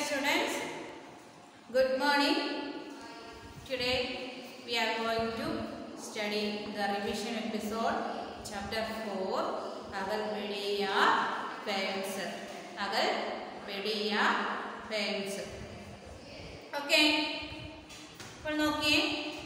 students. Good morning. Today we are going to study the revision episode, chapter 4, Agal Pediya Parents. Agal Pediya Parents. Okay. അപ്പോൾ നോക്കിയേ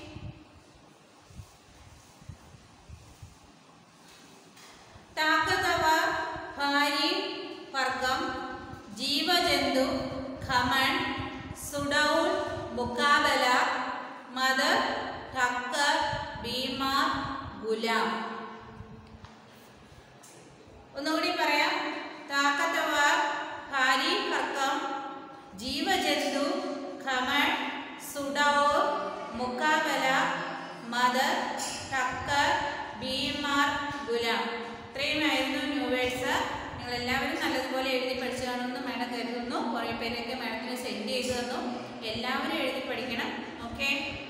താക്കതവർ ഭാരി വർഗം ജീവജന്തു ഖമൺ സുഡൗൾ മുക്കാബല മദർ ടക്കർ ബീമാർ ഗുലാം ഒന്നുകൂടി പറയാം താക്കതവർ ഭാരി വർഗം ജീവജന്തു ഖമൺ സുഡൗൾ മുക്കാബല മദർ ടക്കർ ബീമാർ ഗുലാം ഇത്രയുമായിരുന്നു ന്യൂ വേർഡ്സ് നിങ്ങൾ എല്ലാവരും നല്ലതുപോലെ എഴുതി പഠിച്ചു കാണുമെന്ന് മാഡം കരുതുന്നു കുറേ പേരൊക്കെ മാഡത്തിന് സെൻഡ് ചെയ്തു തന്നു എല്ലാവരും എഴുതി പഠിക്കണം ഓക്കെ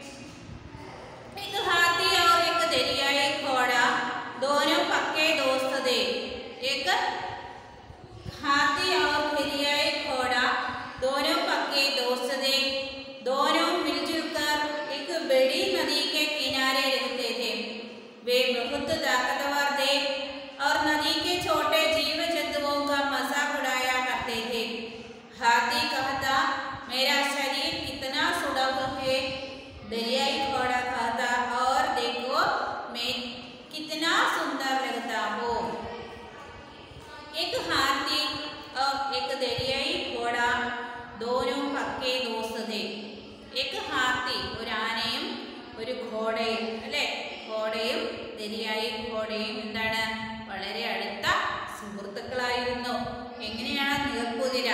एक हाथी और एक दरियाई घोड़ा दोनों पक्के दोस्त थे एक हाथी और दरियाई घोड़ा दोनों पक्के दोस्त थे दोनों मिलजुल कर एक बड़ी नदी के किनारे रहते थे वे बहुत ताकतवर थे और नदी के छोटे जीव जंतुओं का मजाक उड़ाया करते थे हाथी कहता मेरा शरीर कितना सुडौल है दरियाई घोड़ा कहता और देखो मैं कितना सुंदर लगता हूँ एक हाथी और एक दरियाई घोड़ा दोनों पक्के दोस्त थे एक हाथी ഒരു ആനയും ഒരു ഘോടയും അല്ലേ ഘോടയും ദരിയായി ഘോടയും എന്താണ് വളരെ അടുത്ത സുഹൃത്തുക്കളായിരുന്നു എങ്ങനെയാണ് നീർക്കുതിര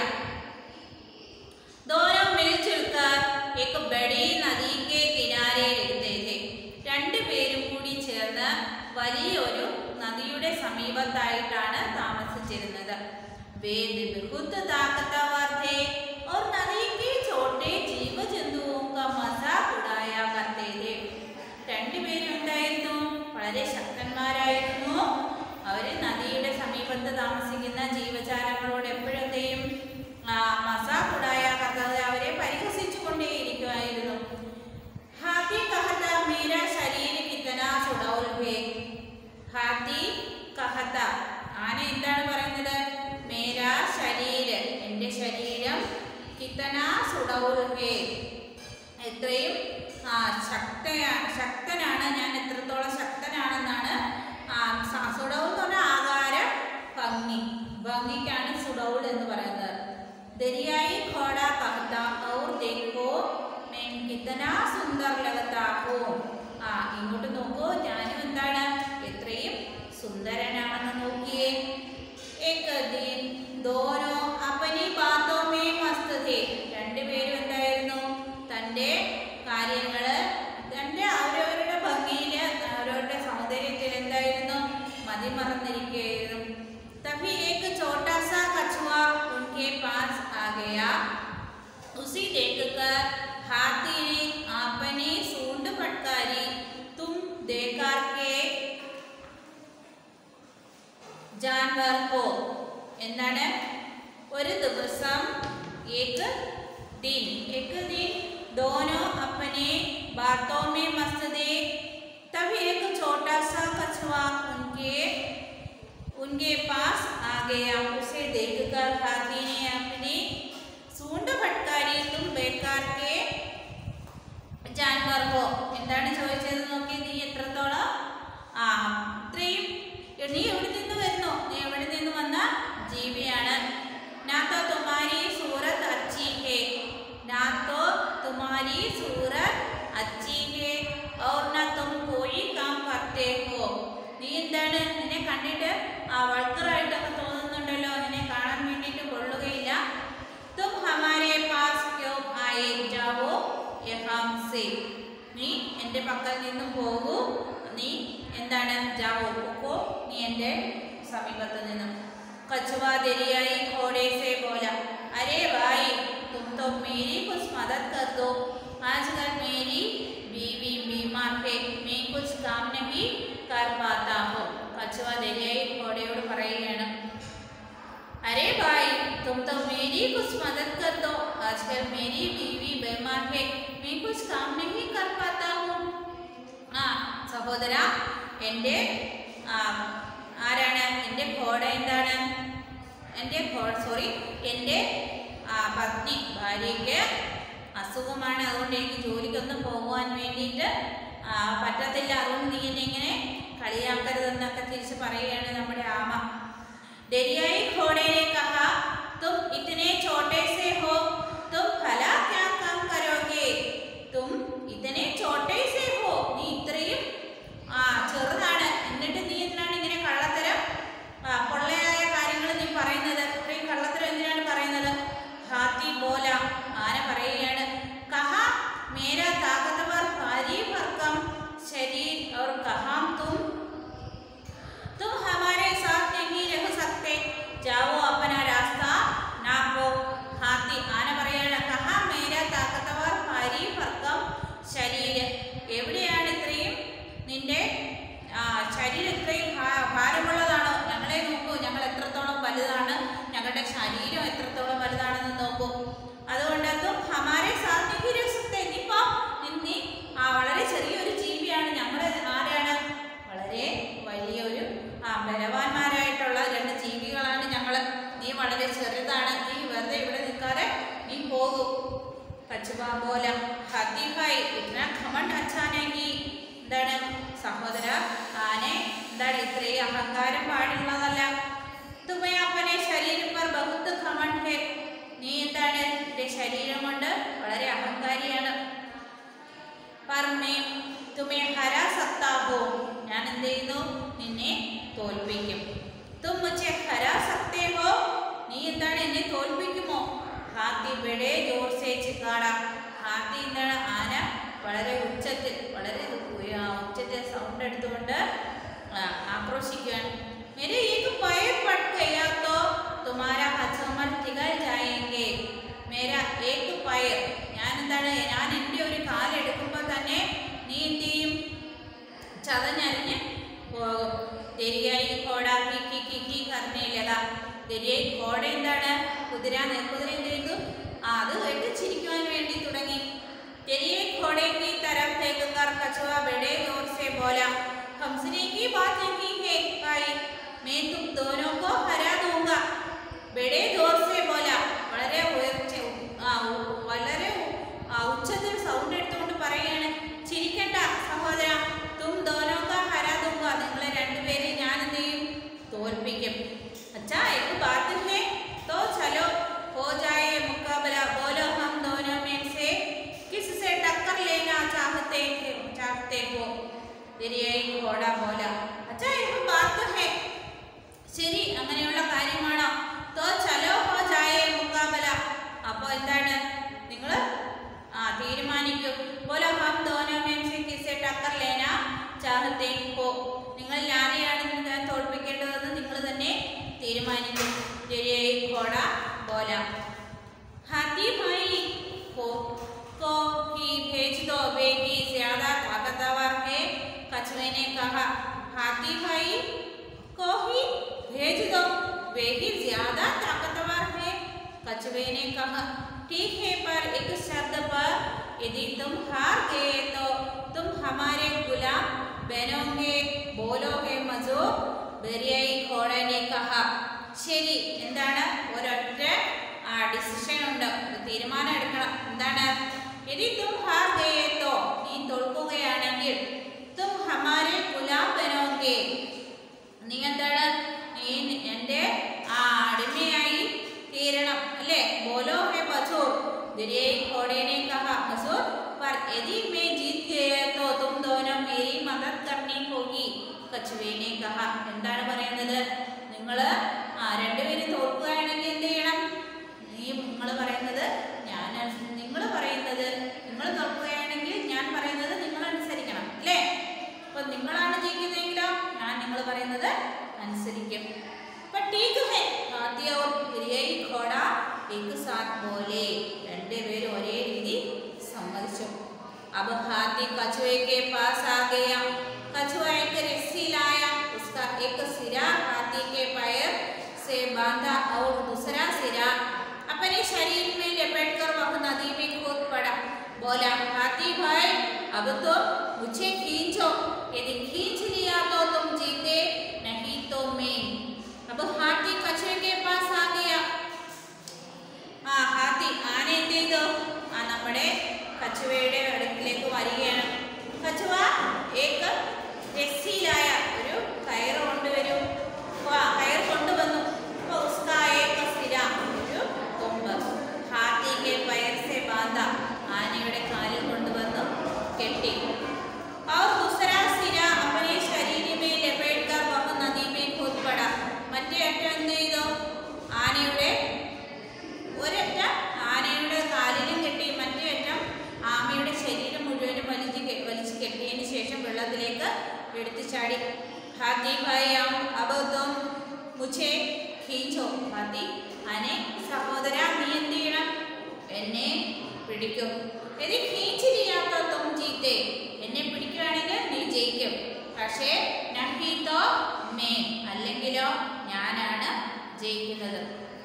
दोनों मिलजुल कर एक बड़ी नदी के किनारे रहते थे രണ്ടുപേരും കൂടി ചേർന്ന് വലിയൊരു നദിയുടെ സമീപത്തായിട്ടാണ് താമസിച്ചിരുന്നത് वेद बहुत ताकतवर थे और नदी के छोटे जीव जंतुओं का मजाक उड़ाया करते थे രണ്ടുപേരും ഉണ്ടായിരുന്നു വളരെ ശക്തന്മാരായിരുന്നു അവര് നദിയുടെ സമീപത്ത് താമസിക്കുന്ന ജീവജാലങ്ങളോട് എപ്പോഴത്തെയും മസാക്കുടായ കഥ അവരെ പരിഹസിച്ചു കൊണ്ടേയിരിക്കുമായിരുന്നു ഹാത്തി കഹത്ത മീര ശരീര കിത്തന സുഡൗൽ ഹേ ഹാത്തി കഹത്ത ആന എന്താണ് പറയുന്നത് മേര ശരീര എൻ്റെ ശരീരം കിത്തന സുഡൗൽ ഹേ എത്രയും ആ, ശക്തയാ ശക്തനാണ് ഞാൻ എത്രത്തോളം ശക്തനാണെന്നാണ് ആ, സ- സുഡൗൾ എന്ന് പറഞ്ഞാൽ ആകാര ഭംഗി ഭംഗിക്കാണ് സുഡൗൾ എന്ന് പറയുന്നത് ദരിയായി ഘോട കഹത്ത ഔർ ദേഖോ मैं कितना സുന്ദർ लगता हूँ ആ ഇങ്ങോട്ട് നോക്കൂ ഞാനും എന്താണ് എത്രയും സുന്ദരനാണെന്ന് നോക്കിയേ एक दिन दोनों अपनी बातों में मस्त थे രണ്ടുപേരും എന്തായിരുന്നു തൻ്റെ കാര്യങ്ങള് തൻ്റെ അവരവരുടെ ഭംഗിയില് അവരവരുടെ സൗന്ദര്യത്തിൽ എന്തായിരുന്നു മതിമറന്നിരിക്കുകയായിരുന്നു तभी एक छोटा सा कछुआ उनके पास आ गया उसी देखकर हाथी ने अपनी सूंड फटकारी तुम देकर के जानवर हो എന്താണ് ഒരു ദിവസം एक दिन एक दिन दोनों अपने बातों में मस्त थे तभी एक छोटा सा कछुआ उनके उनके पास आ गया उसे देखकर हाथी ने अपनी सूंड फटकारी तुम बेकार के ജാൻവർ ഹോ എന്താണ് ചോദിച്ചത് നോക്കി നീ എത്രത്തോളം ആ ഇത്രയും നീ എവിടെ നിന്ന് വരുന്നു നീ എവിടെ നിന്ന് വന്ന ജീവിയാണ് നാത്തോ തുമാരി സൂറത്ത് അച്ചി ഹേ നാത്തോ തുമാരി സൂറത്ത് അച്ചി ഹേ और ना तुम कोई काम करते हो നീ എന്താണ് നിന്നെ കണ്ടിട്ട് ആ വൾക്കറായിട്ടൊക്കെ തോന്നുന്നുണ്ടല്ലോ നിന്നെ കാണാൻ വേണ്ടിയിട്ട് കൊള്ളുകയില്ല തും ഹമാരെ പാസ് ക്യോ ആയേ ജാവോ യഹാം സേ നീ എൻ്റെ പക്കൽ നിന്നും പോകൂ നീ എന്താണ് ജാവോ പോക്കോ നീ എൻ്റെ സമീപത്ത് നിന്നും कछुआ दरियाई घोड़े से बोला अरे भाई तुम तो मेरी कुछ मदद कर दो आजकल मेरी बीवी बीमार है मैं कुछ काम नहीं कर पाता हूँ कछुआ दरियाई घोड़യോട് പറയുകയാണ് अरे भाई तुम तो मेरी कुछ मदद कर दो आजकल मेरी बीवी बीमार है मैं कुछ काम नहीं कर पाता हूँ ആ സഹോദര എൻ്റെ ആ, ആരാണ് എൻ്റെ ഘോട എന്താണ് എൻ്റെ സോറി എൻ്റെ ആ, പത്നി ഭാര്യയ്ക്ക് അസുഖമാണ് അതുകൊണ്ട് എനിക്ക് ജോലിക്കൊന്നും പോകുവാൻ വേണ്ടിയിട്ട് ആ, പറ്റത്തില്ല അതുകൊണ്ട് നീ എന്നെ ഇങ്ങനെ കളിയാക്കരുതെന്നൊക്കെ തിരിച്ച് പറയുകയാണ് നമ്മുടെ ആമ ദരിയായി ഘോടെ ने कहा तुम इतने छोटे से हो तुम भला क्या काम करोगे तुम इतने छोटे से हो നീ ഇത്രയും ആ ചെറുതാണ് എന്നിട്ട് നീ എന്തിനാണ് ഇങ്ങനെ കള്ളത്തരം ആ, പൊള്ളയായ കാര്യങ്ങൾ നീ പറയുന്നത് ഇത്രയും കള്ളത്തരം എന്തിനാണ് പറയുന്നത് ഹാത്തി ബോല ആന പറയുകയാണ് കഹ മേര താകതവർ ഭാരി ഭർക്കം ശരീർ और കഹാം തും तुम हमारे साथ नहीं रह सकते जाओ अपना रास्ता नापो हाथी ആന പറയാണ് കഹ മേര താക്കത്തവർ ഭാരി ഭർക്കം ശരീരം എവിടെയാണ് ഇത്രയും നിന്റെ ആ, ശരീരം ഇത്രയും ഭാ- ഭാരമുള്ളതാണോ ഞങ്ങളെ നോക്കൂ ഞങ്ങൾ എത്രത്തോളം വലുതാണ് ഞങ്ങളുടെ ശരീരം എത്രത്തോളം വലുതാണെന്ന് നോക്കൂ അതുകൊണ്ട് തും ഹമാരെ സാത്ത് नहीं रह सकते നീ പോ നീ- നീ ആ വളരെ ചെറിയൊരു ജീവിയാണ് ഞങ്ങൾ ആരാണ് വളരെ വലിയൊരു ആ ബലവാന്മാരായിട്ടുള്ള രണ്ട് ജീവികളാണ് ഞങ്ങൾ നീ വളരെ ചെറുതാണ് നീ വെറുതെ ഇവിടെ നിൽക്കാതെ നീ പോകൂ കച്ചുവാ പോല ഹത്തിഹായി ഇത്ര ഖമണ്ട് അച്ഛാനെങ്കിൽ എന്താണ് സഹോദര ആനെ എന്താണ് ഇത്രയും അഹങ്കാരം പാടുള്ളതല്ല തുമേ അപ്പനെ ശരീരം പർ ബഹുത്ത് ഖമണ്ട് ഹേ നീ എന്താണ് നിന്റെ ശരീരം കൊണ്ട് വളരെ അഹങ്കാരിയാണ് പറഞ്ഞേ തുമേ ഹരാ സത്താഹോ ഞാൻ എന്ത് ചെയ്യുന്നു നിന്നെ തോൽപ്പിക്കും തും മുझे ഹരാ സക്തേ ഹോ നീ എന്താണ് എന്നെ തോൽപ്പിക്കുമോ ഹാത്തി ബെഡേ ജോർ സേ ചിക്കാട ഹാത്തി എന്താണ് ആന വളരെ ഉച്ചത്തിൽ വളരെ ഉയ- ഉച്ചത്തിൽ സൗണ്ട് എടുത്തുകൊണ്ട് ആ, ആക്രോശിക്കുകയാണ് मेरे एक पैर पट गया तो तुम्हारा हजमत ठिकल जाएंगे मेरा एक पैर ഞാൻ എന്താണ് ഞാൻ എൻ്റെ ഒരു കാലെടുക്കുമ്പോൾ തന്നെ നീ എന്ത് ചെയ്യും ചതഞ്ഞരിഞ്ഞ് പോകും ദരിയായി കോട കിക്കി കിക്കി കർണയിലത ദരിയായി കോട എന്താണ് കുതിര നെൽക്കുതിര എന്ത് ചെയ്തു ആ, അത് കേട്ട് ചിരിക്കുവാൻ വേണ്ടി തുടങ്ങി ദരിയായി घोड़े की तरफ देखकर कछुआ बड़े जोर से बोला हंसने की बात नहीं है भाई मैं तुम दोनों को हरा दूंगा ബെഡേ ജോർസെ പോല വളരെ ഉയർച്ച ആ, ഉ- വളരെ ഉ- ആ, ഉച്ചത്തിൽ സൗണ്ട് എടുത്തുകൊണ്ട് പറയുകയാണ് ചിരിക്കണ്ട സഹോദര തും ദോനോക്ക ഹരാ തുങ്ക നിങ്ങളെ രണ്ടുപേരെ ഞാൻ എന്ത് ചെയ്യും തോൽപ്പിക്കും അച്ഛാ एक बात है तो चलो हो जाए मुकाबला बोलो हम दोनों में से किससे टक्कर लेना चाहते थे चाहते हो ദരിയായി ഘോട പോല അച്ഛാ एक बात है ശരി അങ്ങനെയുള്ള കാര്യമാണോ തോ ചലോ ഹോ ജായേ മുക്കാബല അപ്പോ എന്താണ് നിങ്ങൾ ആ തീരുമാനിക്കും ബോലോ ഹം ദോനോ മേം സെ കിസെ ടക്കർ ലേന ചാഹത്തെ ഹോ നിങ്ങൾ ആരെയാണ് നിങ്ങൾ തോൽപ്പിക്കേണ്ടതെന്ന് നിങ്ങൾ തന്നെ തീരുമാനിക്കും ശരിയായി ഘോട बोला हाथी भाई को को ही भेज दो वे ही ज्यादा ताकतवर है कछुए ने कहा हाथी भाई को ही भेज दो वे ही ज्यादा ताकतवर है कछुए ने कहा ठीक है पर एक शर्त पर यदि तुम हार गए तो तुम हमारे गुलाम बनोगे बोलोगे मजो ബെറിയായി ഘോടനെ കഹ ശരി എന്താണ് ഒരൊറ്റ ആ ഡിസിഷൻ ഉണ്ട് ഒരു തീരുമാനം എടുക്കണം എന്താണ് യദി തും ഹാർ ഗയേ തോ നീ തോൽക്കുകയാണെങ്കിൽ തും ഹമാരെ ഗുലാം ബനോगे നീ എന്താണ് നീ എൻ്റെ ആ അടിമയായി തീരണം അല്ലേ ബോലോ ഹെ ബസൂർ ദരിയായി ഘോടനെ കഹ ബസൂർ पर यदि मैं जीत गया तो तुम दोनों मेरी मदद करनी होगी കച്ചുവേനെ കഹ എന്താണ് പറയുന്നത് നിങ്ങൾ ആ രണ്ടുപേരും തോൽക്കുകയാണെങ്കിൽ എന്ത് ചെയ്യണം നീ നിങ്ങൾ പറയുന്നത് ഞാൻ നിങ്ങൾ പറയുന്നത് നിങ്ങൾ തോൽക്കുകയാണെങ്കിൽ ഞാൻ പറയുന്നത് നിങ്ങൾ അനുസരിക്കണം അല്ലേ അപ്പൊ നിങ്ങളാണ് ജയിക്കുന്നതെങ്കിലോ ഞാൻ നിങ്ങൾ പറയുന്നത് അനുസരിക്കും അപ്പൊ ടീക്ക് ഹെ ഹാത്തി और गिरियाई घोड़ा एक साथ बोले രണ്ടുപേരും ഒരേ രീതി സമ്മതിച്ചു अब हाथी कछुए के पास आ गया कछुआ एक रस्सी लाया उसका एक सिरा हाथी के पैर से बांधा और दूसरा सिरा अपने शरीर में लपेट कर वह बोला हाथी भाई अब तो मुझे खींचो यदि खींच लिया तो तुम जीते नहीं तो मैं अब हाथी कछुए के पास आ गया ആ ഹാത്തി ആന എന്ത് ചെയ്തു ആ നമ്മുടെ കച്ചുവയുടെ അടുക്കിലേക്ക് വരികയാണ് കച്ചുവ ഏക രസ്സിയിലായ ഒരു കയറ് കൊണ്ടുവരൂ വാ, കയർ കൊണ്ടുവന്നു അപ്പൊ ഉസ്കാ ഏക സിര, ഒരു കൊമ്പ് ഹാത്തിക്ക് പയർ സെ ബാന്ധ ആനയുടെ കാലിൽ കൊണ്ടുവന്നു കെട്ടി और दूसरा सिरा अपने शरीर में लपेट कर वह नदी में कूद पड़ा മറ്റേ അറ്റം എന്ത് ചെയ്തു ആനയുടെ ഒരറ്റ ആനയുടെ കാലിലും കെട്ടി മറ്റേ അറ്റം ആമയുടെ ശരീരം മുഴുവനും വലിച്ച് കെ- വലിച്ച് കെട്ടിയതിന് ശേഷം വെള്ളത്തിലേക്ക് എടുത്തു ചാടി ഹാത്തി ഭായി അബദ്ധം മുച്ചേ ഖീഞ്ചോ ഹാത്തി ആനെ സഹോദര നീ എന്ത് ചെയ്യണം എന്നെ പിടിക്കും എതി ഖീഞ്ചിരിയാത്ത തും ജീത്തെ എന്നെ പിടിക്കുകയാണെങ്കിൽ നീ ജയിക്കും പക്ഷേ നഹീതോ മേ അല്ലെങ്കിലോ ഞാനാണ് ജയിക്കുന്നത്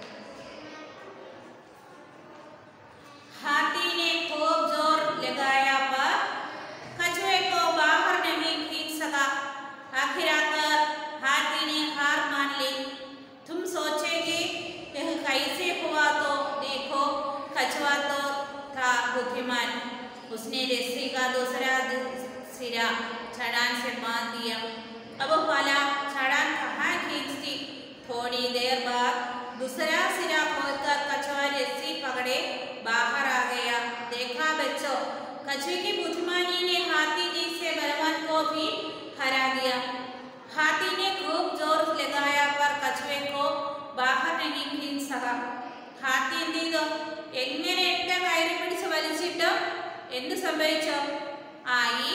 हाथी ने खूब जोर लगाया पर कछुए को बाहर नहीं खींच सका आखिर आकर हाथी ने हार मान ली तुम सोचेगी यह कैसे हुआ तो देखो कछुआ तो था बुद्धिमान उसने रस्सी का दूसरा दि- सिरा छड़ान से बांध दिया अब वाला छड़ान कहाँ खींचती थोड़ी देर बाद दूसरा सिरा खोलकर कछुआ रस्सी पकड़े बाहर आ गया देखा बच्चों कछुए की बुद्धिमानी ने हाथी जैसे बलवान को भी हरा दिया हाथी ने खूब जोर लगाया पर कछुए को बाहर नहीं खींच सका ഹാത്തി എന്ത് ചെയ്തു എങ്ങനെയൊക്കെ കയറി പിടിച്ച് വലിച്ചിട്ടും എന്ത് സംഭവിച്ചോ ആ ഈ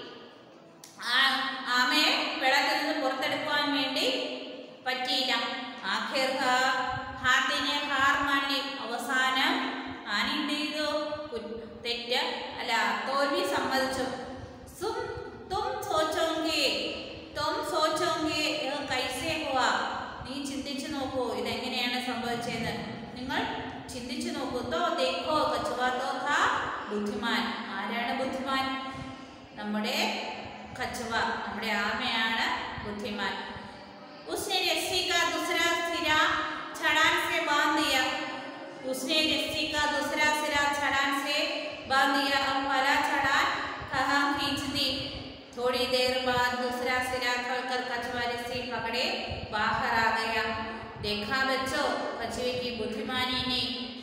ആ- ആമയെ വെള്ളത്തിൽ നിന്ന് പുറത്തെടുക്കുവാൻ വേണ്ടി പറ്റിയില്ല ആഖിർ ഹാ- ഹാത്തിനെ ഹാർ മാറ്റി അവസാനം ആന എന്ത് ചെയ്തു കു- തെറ്റ് അല്ല തോൽവി സമ്മതിച്ചു സും തും സോച്ചോങ്കി തും സോച്ചോങ്കി ഇത് കൈസേ ഹുവാ നീ ചിന്തിച്ചു നോക്കൂ ഇതെങ്ങനെയാണ് സംഭവിച്ചത് നിങ്ങൾ ചിന്തിച്ചു നോക്കൂ തോ ദേഖോ കച്ചുവാ തോ ഥാ ബുദ്ധിമാൻ ആരാണ് ബുദ്ധിമാൻ നമ്മുടെ കച്ചുവ നമ്മുടെ ആമയാണ് ബുദ്ധിമാൻ उसने रस्सी का दूसरा सिरा छड़ान से बांध दिया उसने रस्सी का दूसरा सिरा छड़ान से बांध दिया अब वाला छड़ान कहाँ खींच दी थोड़ी देर बाद दूसरा सिरा खोलकर कछुआ रस्सी पकड़े बाहर आ गया देखा बच्चों कछुए की बुद्धिमानी ने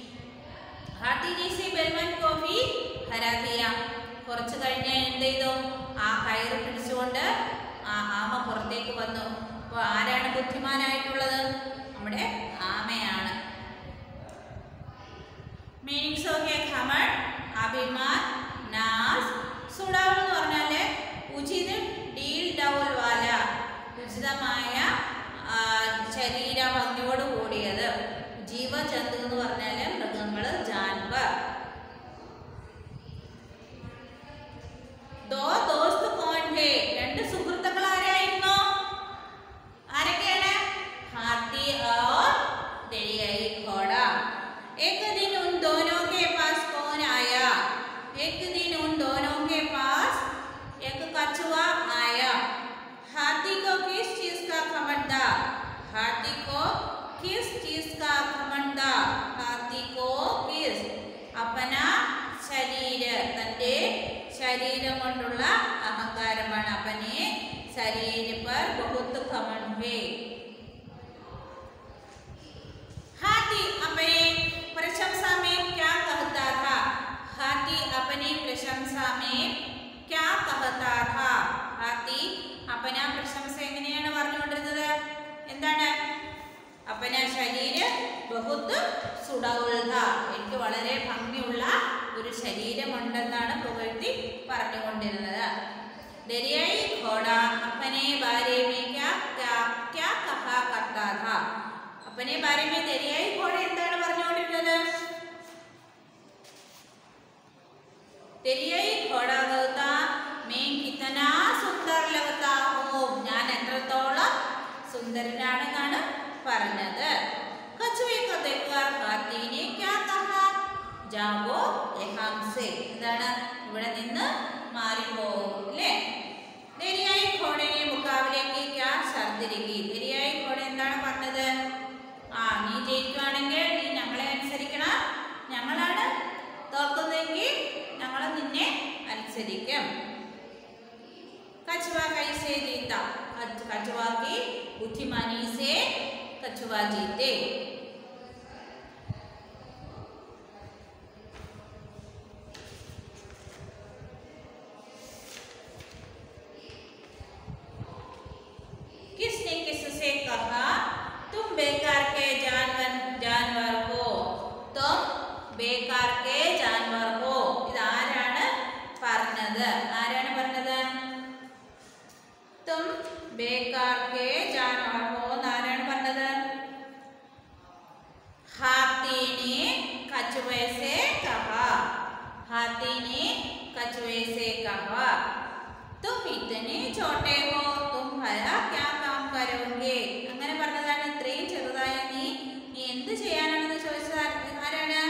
ഹാത്തി ജയ്സെ ബൽവൻ को भी हरा दिया കുറച്ച് കഴിഞ്ഞ് എന്ത് ചെയ്തു ആ കയറ് പിടിച്ചുകൊണ്ട് ആ ആമ പുറത്തേക്ക് വന്നു അപ്പോൾ ആരാണ് ബുദ്ധിമാനായിട്ടുള്ളത് നമ്മുടെ ആമയാണ് മീനിങ്സ് ഓക്കെ ഖമൺ അഭിമാൻ നാസ് സുഡാവ് എന്ന് പറഞ്ഞാൽ ഉചിത് ഡീൽ ഡൗൽ വാല ഉചിതമായ ആ, ശരീര ഭംഗിയോട് കൂടിയത് ജീവജന്തു എന്ന് പറഞ്ഞാൽ മൃഗങ്ങൾ ജാൻവർ ദോ ദോസ്ത് കോൺ ഹേ രണ്ട് സുഹൃത്തുക്കൾ ആരായിരുന്നു ആരൊക്കെയാണ് हाथी और दरियाई घोड़ा एक दिन उन दोनों के पास कौन आया एक दिन उन दोनों के पास एक कछुआ आया हाथी को किस चीज का घमंड था हाथी को किस चीज का घमंड था हाथी को किस अपना ശരീര തൻ്റെ ശരീരം കൊണ്ടുള്ള അഹങ്കാരമാണ് അപ്പനെ ശരീര पर बहुत घमंड है हाथी अपने प्रशंसा में क्या कहता था हाथी अपनी प्रशंसा में क्या कहता था हाथी അപ്പന പ്രശംസ എങ്ങനെയാണ് പറഞ്ഞുകൊണ്ടിരുന്നത് എന്താണ് അപ്പന ശരീരം ബഹുത്ത് സുഡൗൽഹ എനിക്ക് വളരെ ഭംഗിയുള്ള ഒരു ശരീരമുണ്ടെന്നാണ് പുകഴ്ത്തി പറഞ്ഞുകൊണ്ടിരുന്നത് ദരിയായി ഘോട അപ്പനെ ബാരെ മേ ക്യാ ക്യാ ക്യാ കഹാ കർത്താ ഥാ अपने बारे में दरियाई घोड़े എന്താണ് പറഞ്ഞുകൊണ്ടിരുന്നത് ദരിയായി ഘോട कहता मैं कितना सुंदर लगता हूँ ഞാൻ എത്രത്തോളം സുന്ദരനാണെന്നാണ് പറഞ്ഞത് കछुए को देखकर हाथी ने क्या कहा जाओ यहाँ से എന്താണ് മത്സരിക്കും कछुआ कैसे जीता कछ- कछुआ की बुद्धिमानी से कछुआ जीते किसने किससे कहा तुम बेकार के जानवर जानवर हो तुम बेकार के जानवर हो ഇത് ആരാണ് പറഞ്ഞത് ആരാണ് പറഞ്ഞത് തും ബേക്കാർ കെ ജാനവർ ഹോ എന്ന് ആരാണ് പറഞ്ഞത് हाथी ने कछुए से कहा हाथी ने कछुए से कहा तुम इतने छोटे हो तुम भला क्या काम करोगे അങ്ങനെ പറഞ്ഞതാണ് ഇത്രയും ചെറുതായ നീ നീ എന്ത് ചെയ്യാനാണെന്ന് ചോദിച്ചത് ആര- ആരാണ്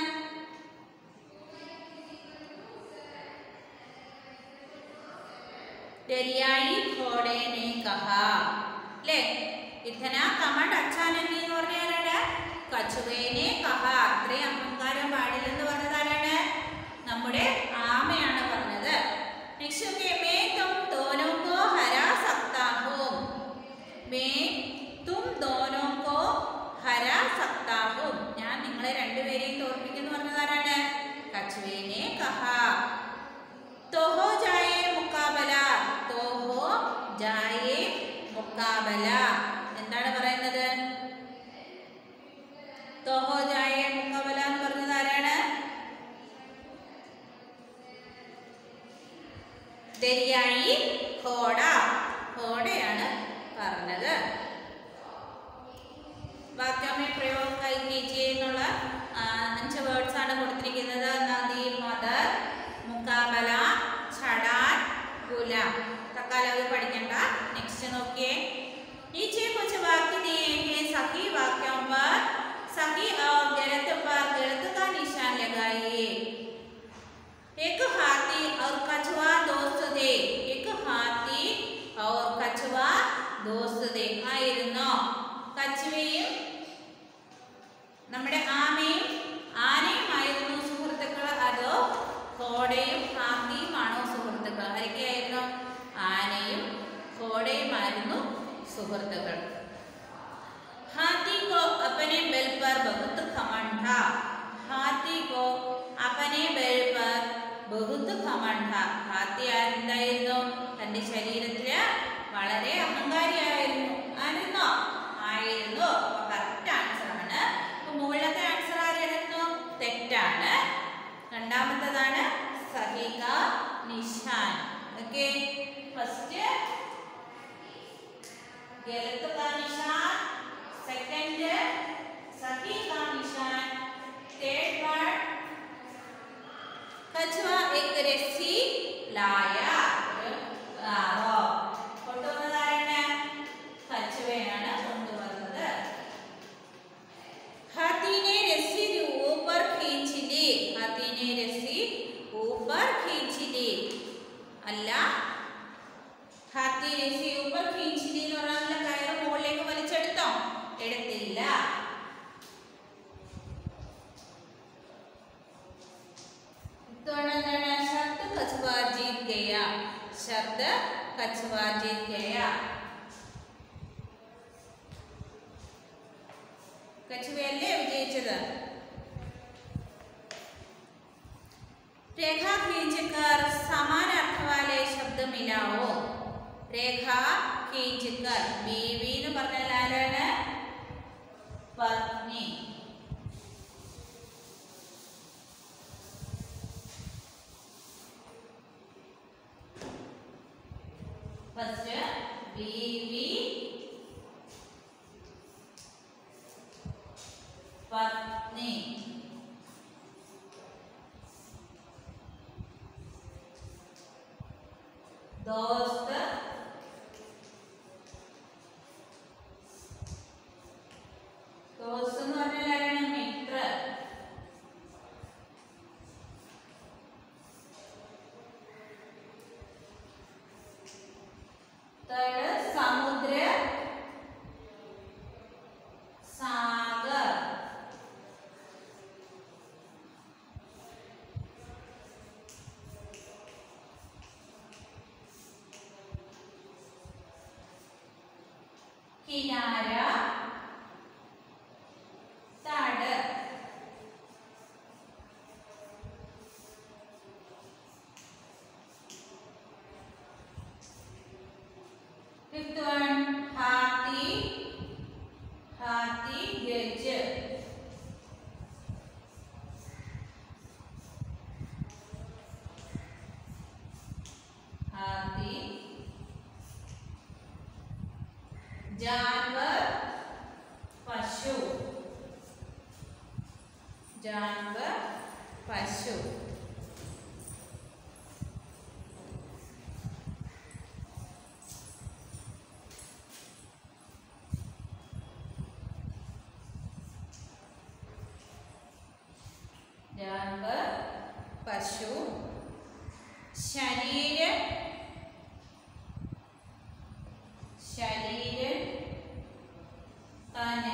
ദരിയായി ഘോടെ ने कहा ല്ലേ ഇത്തനാ കമണ്ട് അച്ഛാനന്നി എന്ന് പറഞ്ഞ ആരാണ് കച്ചുവേനെ കഹ അത്രയും അഹങ്കാരം പാടില്ലെന്ന് പറഞ്ഞത് ആരാണ് നമ്മുടെ ആമയാണ് പറഞ്ഞത് നെക്സ്റ്റ് ഓക്കെ മേ തും ദോനോ കോ ഹരാ സക്താ ഹൂം മേ തും ദോനോ കോ ഹരാ സക്താ ഹൂം ഞാൻ നിങ്ങളെ രണ്ടുപേരെയും തോൽപ്പിക്കുന്നു പറഞ്ഞത് ആരാണ് കച്ചുവേനെ കഹ തോഹോ ജായേ മുക്കാബല തോഹോ ജായേ മുക്കാബല എന്താണ് പറയുന്നത് തോഹോ ജായേ മുക്കാബല എന്ന് പറഞ്ഞത് ആരാണ് ദരിയായി ഘോട ഘോടയാണ് പറഞ്ഞത് വാക്യമേ പ്രയോഗം കൈ കീജിയെ എന്നുള്ള ആ, അഞ്ച് വേർഡ്സ് ആണ് കൊടുത്തിരിക്കുന്നത് നദി മദർ മുക്കാബല ചടാൻ ഗുലാം തക്കാലം അത് പഠിക്കണ്ട നെക്സ്റ്റ് നോക്കിയേ नीचे कुछ वाक्य दिए हैं सही वाक्यों पर सही और गलत पर गलत का निशान लगाइए एक हाथी और कछुआ दोस्त थे एक हाथी और कछुआ दोस्त थे ആയിരുന്നോ കച്ചുവയും നമ്മുടെ ആമയും ആനയുമായിരുന്നു സുഹൃത്തുക്കൾ അതോ ഘോടയും ഹാത്തിയുമാണോ സുഹൃത്തുക്കൾ ആരൊക്കെയായിരുന്നു ആനയും ഘോടയുമായിരുന്നു സുഹൃത്തുക്കൾ हाथी को अपने बल पर बहुत घमंड था हाथी को अपने बल पर बहुत घमंड था ഹാത്തി ആരെന്തായിരുന്നു തന്റെ ശരീരത്തില് വളരെ അഹങ്കാരിയായിരുന്നു ആയിരുന്നോ ആയിരുന്നു അപ്പൊ കറക്റ്റ് ആൻസർ ആണ് അപ്പൊ മുകളിലത്തെ ആൻസർ ആരായിരുന്നു തെറ്റാണ് രണ്ടാമത്തതാണ് സഹിക നിഷാൻ ഓക്കെ ഫസ്റ്റ് गलत का निशान सेकंड सही का निशान थर्ड वर्ड कछुआ एक रस्सी लाया ഒരു ആറോ കൊണ്ടുവന്നത് ആരാണ് കച്ചുവയാണ് കൊണ്ടുവന്നത് हाथी ने रस्सी ऊपर खींच ली हाथी ने रस्सी ऊपर खींच ली അല്ല ഹാത്തി രസി ഊപ്പർ ഖീഞ്ചിലി എന്ന് പറഞ്ഞാൽ കയറ് മുകളിലേക്ക് വലിച്ചെടുത്തോ എടുത്തില്ല ഇത്തവണ എന്താണ് ശബ്ദ കച്ചുവാ ജീത് ഗയ ശബ്ദ കച്ചുവാ ജീത് ഗയ കച്ചുവയല്ലേ വിജയിച്ചത് रेखा खींचकर समान अर्थ वाले शब्द मिलाओ രേഖ खींचकर ബീവി എന്ന് പറഞ്ഞാൽ ആരാണ് പത്നി ഫസ്റ്റ് ബീവി പത്നി दोस्त दोस्त എന്ന് പറഞ്ഞാൽ ആരാണ് മിത്ര തേർഡ് സമുദ്ര Sagar കിനാര തട് Fifth one, hathi, hathi, gaj. हाथी जानवर पशु जानवर पशु जानवर पशु ശരീര ശരീര തന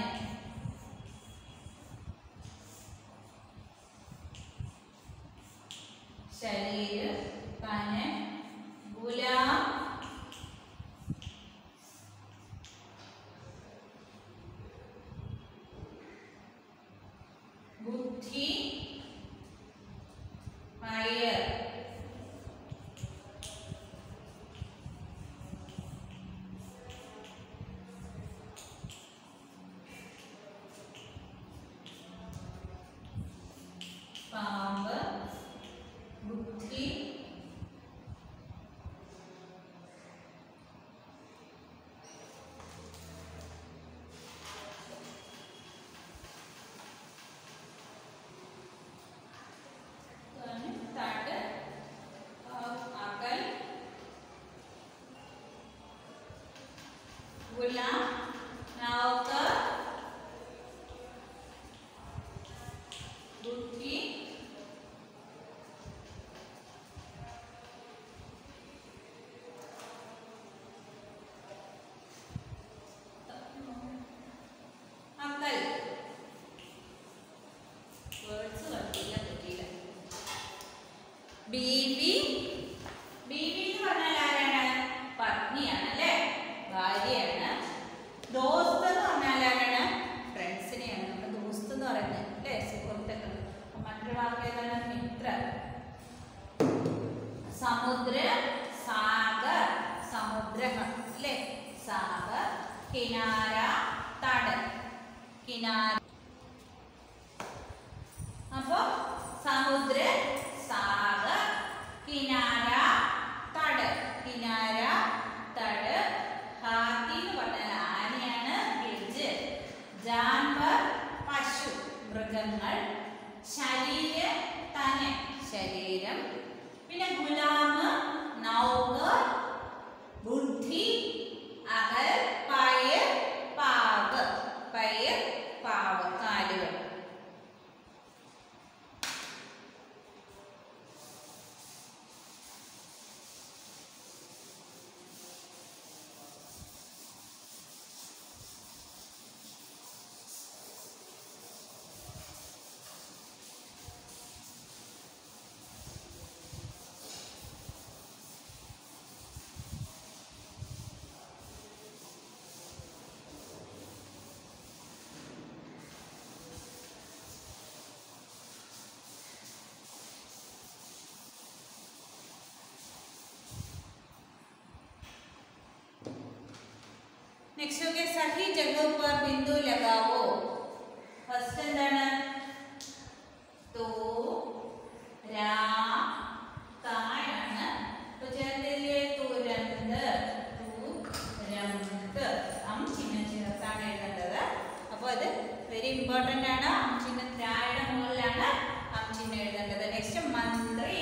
ശരീര തന ഗുലാം ബുദ്ധി ഫയർ പാമ്പ് ബുദ്ധി തട്ട് അകൽ ഗുലാം നൗകർ ബുദ്ധി അക്കൽ വേർഡ്സ് കണ്ടില്ല പറ്റിയില്ല ബീവി ബീവി എന്ന് പറഞ്ഞാൽ ആരാണ് പത്നിയാണ് അല്ലേ ഭാര്യയാണ് ദോസ്ത് എന്ന് പറഞ്ഞാൽ ആരാണ് ഫ്രണ്ട്സിനെയാണ് നമ്മുടെ ദോസ്ത് എന്ന് പറയുന്നത് അല്ലേ സുഹൃത്തുക്കൾ അപ്പൊ മറ്റൊരു വാക്ക് ഏതാണ് മിത്ര സമുദ്ര സാഗർ സമുദ്രങ്ങൾ അല്ലേ സാഗർ കിനാര തട് കിനാര അപ്പോ സമുദ്ര സാഗർ കിനാര തട് കിനാര തട് ഹാത്തി എന്ന് പറഞ്ഞാൽ ആനയാണ് ഗജ് ജാൻവർ പശു മൃഗങ്ങൾ ശരീര തന ശരീരം പിന്നെ ഗുലാമ് നൗകർ ബുദ്ധി അകൽ പയർ പാവ് പയർ പാവ് കാലുകൾ നെക്സ്റ്റ് ഓക്കെ സഹി ജഗഹ് पर ബിന്ദു ലഗാവോ ഫസ്റ്റ് എന്താണ് തോ രാ കായാണ് അപ്പൊ ചേർത്തില്ലേ തുരന്ത് തുരന്ത് അം ചിഹ്നം ചേർത്താണ് എഴുതേണ്ടത് അപ്പോൾ അത് വെരി ഇമ്പോർട്ടൻ്റ് ആണ് അം ചിഹ്നം ത്രായുടെ മുകളിലാണ് അം ചിഹ്നം എഴുതേണ്ടത് നെക്സ്റ്റ് മന്ത്രി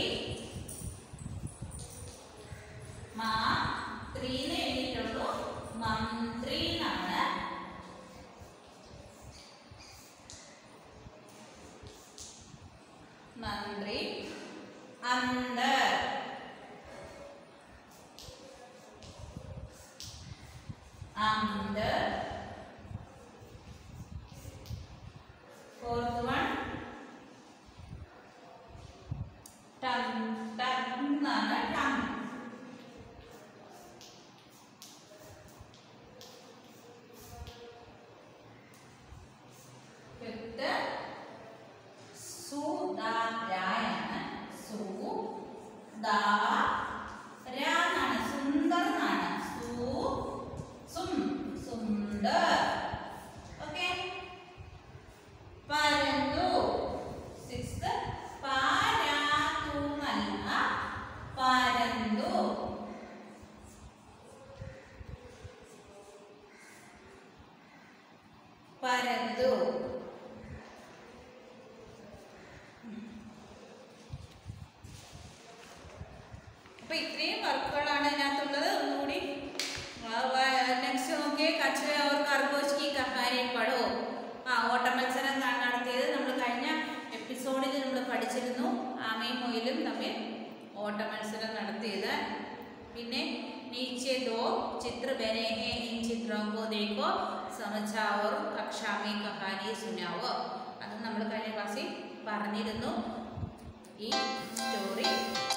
മാ ത്രീന്ന് എഴുതിയിട്ടുള്ളൂ മന്ത്രി എന്നാണ് മന്ത്രി അന്തർ അന്തർ ഫോർത്ത് വൺ ടൺ ടൺ എന്നാണ് ടൺ തമ്മിൽ ഓട്ട മത്സരം നടത്തിയത് പിന്നെ नीचे दो चित्र बने हैं इन चित्रों को देखो समझा और कक्षा में कहानी सुनाओ അത് നമ്മൾ കഴിഞ്ഞ ക്ലാസ്സിൽ പറഞ്ഞിരുന്നു ഈ സ്റ്റോറി